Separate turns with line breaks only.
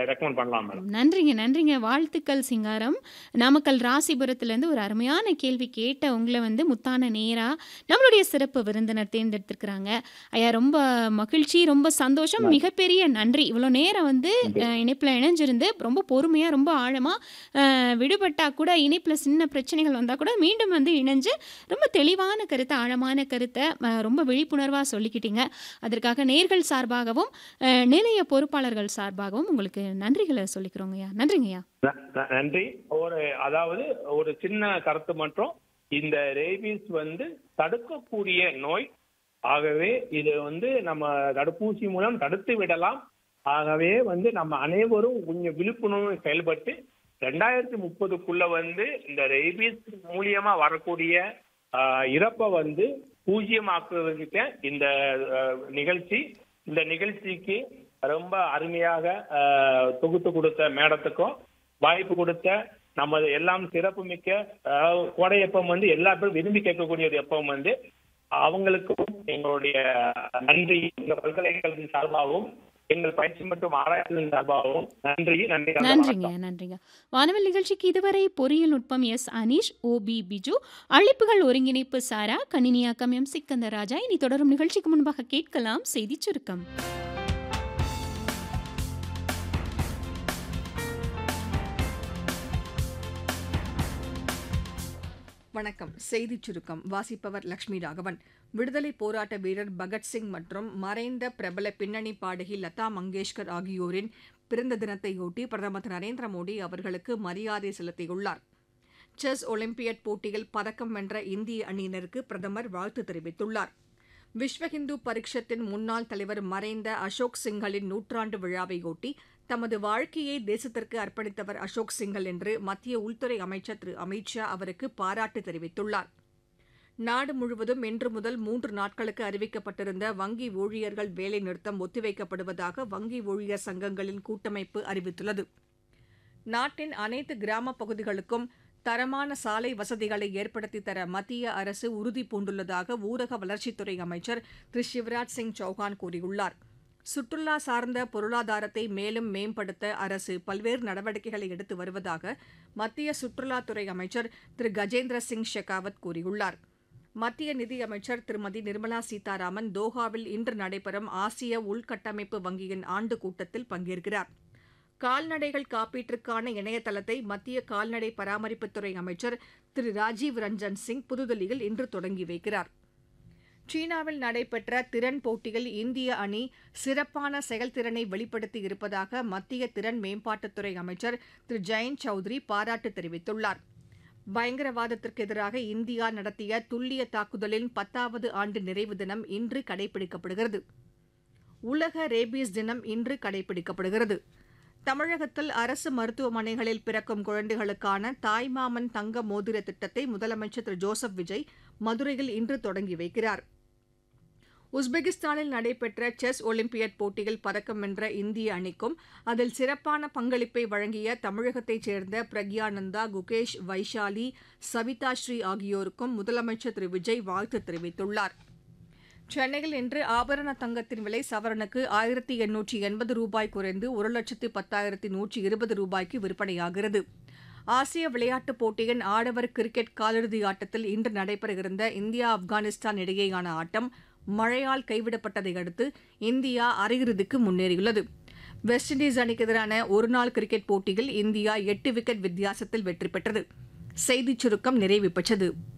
Recommend பண்ணலாம் madam
நன்றிங்க நன்றிங்க வாழ்த்துக்கள் சிங்காரம் நாமக்கல் ராசிபுரத்துலேருந்து ஒரு அருமையான கேள்வி கேட்ட உங்களை வந்து முத்தான நேரா நம்மளுடைய சிறப்பு விருந்தினர் தேர்ந்தெடுத்திருக்கிறாங்க ஐயா ரொம்ப மகிழ்ச்சி ரொம்ப சந்தோஷம்
நன்றி.
மிகப்பெரிய நன்றி இவ்வளோ நேரம் வந்து
நன்றி.
இணைப்பில் இணைஞ்சிருந்து ரொம்ப பொறுமையாக ரொம்ப ஆழமாக விடுபட்டா கூட இணைப்பில் சின்ன பிரச்சனைகள் வந்தால் கூட மீண்டும் வந்து இணைஞ்சு ரொம்ப தெளிவான கருத்தை ஆழமான கருத்தை அஹ், ரொம்ப விழிப்புணர்வாக சொல்லிக்கிட்டீங்க அதற்காக நேர்கள் சார்பாகவும் அஹ், நிலைய பொறுப்பாளர்கள் சார்பாகவும் உங்களுக்கு நன்றிகளை சொல்லிக்கிறோங்கய்யா நன்றிங்கய்யா
ந- ந- நன்றி ஒரு அதாவது ஒரு சின்ன கருத்து மட்டும் இந்த ரேபீஸ் வந்து தடுக்கக்கூடிய நோய் ஆகவே இது வந்து நம்ம தடுப்பூசி மூலம் தடுத்து விடலாம் ஆகவே வந்து நம்ம அனைவரும் கொஞ்சம் விழிப்புணர்வு செயல்பட்டு ரெண்டாயிரத்தி முப்பதுக்குள்ள வந்து இந்த ரேபீஸ் மூலியமா வரக்கூடிய ஆஹ், இறப்பை வந்து பூஜ்ஜியமாக்குவதற்கு இந்த ஆஹ், நிகழ்ச்சி இந்த நிகழ்ச்சிக்கு ரொம்ப அருமையாக ஆஹ், தொகுத்து கொடுத்த மேடத்துக்கும் வாய்ப்பு கொடுத்த நமது எல்லாம் சிறப்பு மிக்க அதாவது கோடை எப்பம் வந்து எல்லா பேரும் விரும்பி கேட்கக்கூடிய ஒரு எப்பம் வந்து அவங்களுக்கும் எங்களுடைய நன்றி எங்கள் பல்கலைக்கழகத்தின் சார்பாகவும் எங்கள் பயிற்சி மற்றும் ஆராய்ச்சியின் சார்பாகவும் நன்றி நன்றி கலந்த
நன்றிங்க
வணக்கம்.
நன்றிங்க வானவல் நிகழ்ச்சிக்கு இதுவரை பொறியியல் நுட்பம் எஸ் அனீஷ் ஓபி பிஜு அழைப்புகள் ஒருங்கிணைப்பு சாரா கணினியாக்கம் எம் சிக்கந்தர் ராஜா இனி தொடரும் நிகழ்ச்சிக்கு முன்பாக கேட்கலாம் செய்திச் சுருக்கம்
வணக்கம் செய்திச் சுருக்கம் வாசிப்பவர் லட்சுமி ராகவன் விடுதலை போராட்ட வீரர் பகத்சிங் மற்றும் மறைந்த பிரபல பின்னணி பாடகி லதா மங்கேஷ்கர் ஆகியோரின் பிறந்த தினத்தையொட்டி பிரதமர் திரு நரேந்திர மோடி அவர்களுக்கு மரியாதை செலுத்தியுள்ளார் செஸ் ஒலிம்பியட் போட்டியில் பதக்கம் வென்ற இந்திய அணியினருக்கு பிரதமர் வாழ்த்து தெரிவித்துள்ளார் விஸ்வ இந்து பரிஷத்தின் முன்னாள் தலைவர் மறைந்த அசோக் சிங்கலின் நூற்றாண்டு விழாவையொட்டி தமது வாழ்க்கையை தேசத்திற்கு அர்ப்பணித்தவர் அசோக் சிங்கல் என்று மத்திய உள்துறை அமைச்சர் திரு அமித் ஷா அவருக்கு பாராட்டு தெரிவித்துள்ளார் நாடு முழுவதும் இன்று முதல் மூன்று நாட்களுக்கு அறிவிக்கப்பட்டிருந்த வங்கி ஊழியர்கள் வேலை நிறுத்தம் ஒத்திவைக்கப்படுவதாக வங்கி ஊழியர் சங்கங்களின் கூட்டமைப்பு அறிவித்துள்ளது நாட்டின் அனைத்து கிராமப் பகுதிகளுக்கும் தரமான சாலை வசதிகளை ஏற்படுத்தி தர மத்திய அரசு உறுதி பூண்டுள்ளதாக ஊரக வளர்ச்சித்துறை அமைச்சர் திரு சிவராஜ் சிங் சௌஹான் கூறியுள்ளார் சுற்றுலா சார்ந்த பொருளாதாரத்தை மேலும் மேம்படுத்த அரசு பல்வேறு நடவடிக்கைகளை எடுத்து வருவதாக மத்திய சுற்றுலாத்துறை அமைச்சர் திரு கஜேந்திர சிங் ஷெகாவத் கூறியுள்ளார் மத்திய நிதியமைச்சர் திருமதி நிர்மலா சீதாராமன் தோஹாவில் இன்று நடைபெறும் ஆசிய உள்கட்டமைப்பு வங்கியின் ஆண்டு கூட்டத்தில் பங்கேற்கிறார் கால்நடைகள் காப்பீட்டிற்கான இணையதளத்தை மத்திய கால்நடை பராமரிப்புத்துறை அமைச்சர் திரு ராஜீவ் ரஞ்சன் சிங் புதுதில்லியில் இன்று தொடங்கி வைக்கிறார் சீனாவில் நடைபெற்ற திறன் போட்டியில் இந்திய அணி சிறப்பான செயல்திறனை வெளிப்படுத்தி இருப்பதாக மத்திய திறன் மேம்பாட்டுத்துறை அமைச்சர் திரு ஜெயந்த் சௌத்ரி பாராட்டு தெரிவித்துள்ளார் பயங்கரவாதத்திற்கு எதிராக இந்தியா நடத்திய துல்லிய தாக்குதலின் பத்தாவது ஆண்டு நிறைவு தினம் இன்று கடைபிடிக்கப்படுகிறது உலக ரேபீஸ் தினம் இன்று கடைபிடிக்கப்படுகிறது தமிழகத்தில் அரசு மருத்துவமனைகளில் பிறக்கும் குழந்தைகளுக்கான தாய்மாமன் தங்க மோதிர திட்டத்தை முதலமைச்சர் திரு ஜோசப் விஜய் மதுரையில் இன்று தொடங்கி வைக்கிறார் உஸ்பெகிஸ்தானில் நடைபெற்ற செஸ் ஒலிம்பியட் போட்டியில் பதக்கம் வென்ற இந்திய அணிக்கும் அதில் சிறப்பான பங்களிப்பை வழங்கிய தமிழகத்தைச் சேர்ந்த பிரக்யானந்தா குகேஷ் வைஷாலி சவிதா ஸ்ரீ ஆகியோருக்கும் முதலமைச்சர் திரு விஜய் வாழ்த்து தெரிவித்துள்ளார் சென்னையில் இன்று ஆபரண தங்கத்தின் விலை சவரனுக்கு ஆயிரத்தி எண்ணூற்றி எண்பது ரூபாய் குறைந்து ஒரு லட்சத்து பத்தாயிரத்தி நூற்றி இருபது ரூபாய்க்கு விற்பனையாகிறது ஆசிய விளையாட்டுப் போட்டியின் ஆடவர் கிரிக்கெட் காலிறுதி ஆட்டத்தில் இன்று நடைபெறவிருந்த இந்தியா ஆப்கானிஸ்தான் இடையேயான ஆட்டம் மழையால் கைவிடப்பட்டதை அடுத்து இந்தியா அரையிறுதிக்கு முன்னேறியுள்ளது வெஸ்ட் இண்டீஸ் அணிக்கு எதிரான ஒருநாள் கிரிக்கெட் போட்டியில் இந்தியா எட்டு விக்கெட் வித்தியாசத்தில் வெற்றி பெற்றது செய்திச் சுருக்கம் நிறைவு பெற்றது